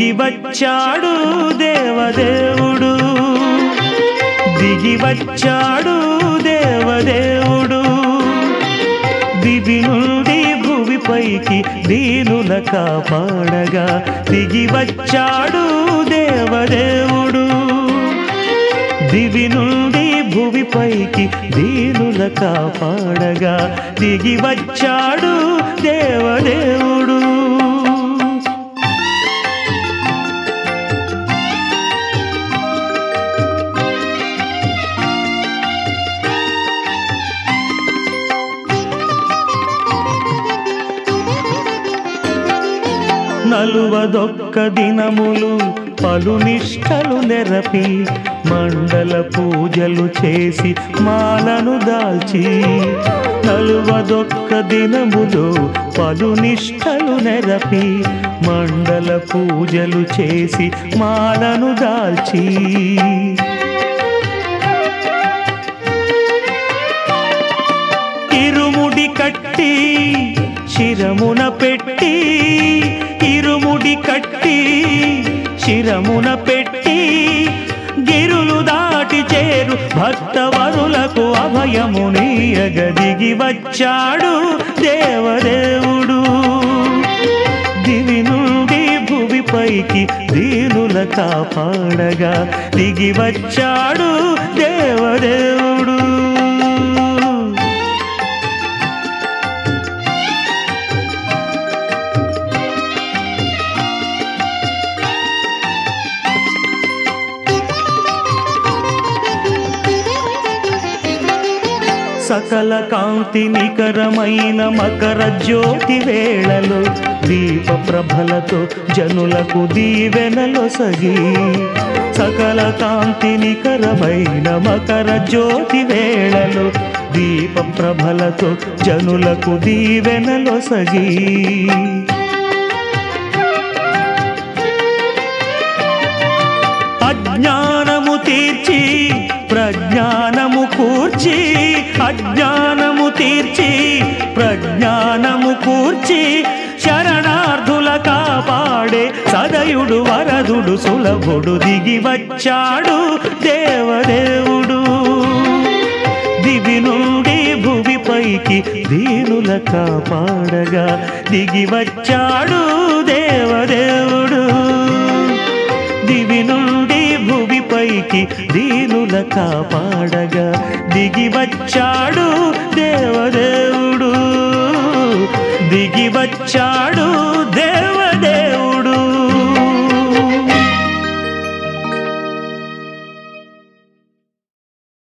దిగి వచ్చాడు దేవదేవుడు దిగి వచ్చాడు దేవదేవుడు దివి నుండి భువిపైకి దీనుల కాపాడగా దిగి వచ్చాడు దేవదేవుడు దివి నుండి భువిపైకి దీనుల కాపాడగా దిగి వచ్చాడు దేవదేవుడు నలువదొక్క దినములు పలు నిష్టలు నెరపి మండల పూజలు చేసి మాలను దాల్చి నలువదొక్క దినములు పలు నిష్టలు నెరపి మండల పూజలు చేసి మాలను దాల్చి ఇరుముడి కట్టి శిరమున పెట్టి ఇరుముడి కట్టి శిరమున పెట్టి గిరులు దాటి చేరు భక్తవరులకు అభయమునీయగ దిగి వచ్చాడు దేవదేవుడు దివి నుండి భువిపైకి దీనుల కాపాడగా దిగి వచ్చాడు దేవదేవుడు సకల కాంతి నికరమైన మకర జ్యోతి వేళలో దీప ప్రభలతో జనులకు దీవెనలో సగి సకల కాంతి నికరమైన మకర జ్యోతి వేళలో దీప ప్రభలతో జనులకు దీవెనలో సగి అజ్ఞానము తీర్చి ప్రజ్ఞానము కూర్చి అజ్ఞానము తీర్చి ప్రజ్ఞానము కూర్చి శరణార్థుల కాపాడే సదయుడు వరదుడు సులభుడు దిగి వచ్చాడు దేవదేవుడు దివి నుండి భువిపైకి దీనుల కాపాడగా దిగి వచ్చాడు దేవదేవుడు దివి నుండి భువిపైకి దీనుల కాపాడగా దిగి వచ్చాడు దేవదేవుడు దిగి వచ్చాడు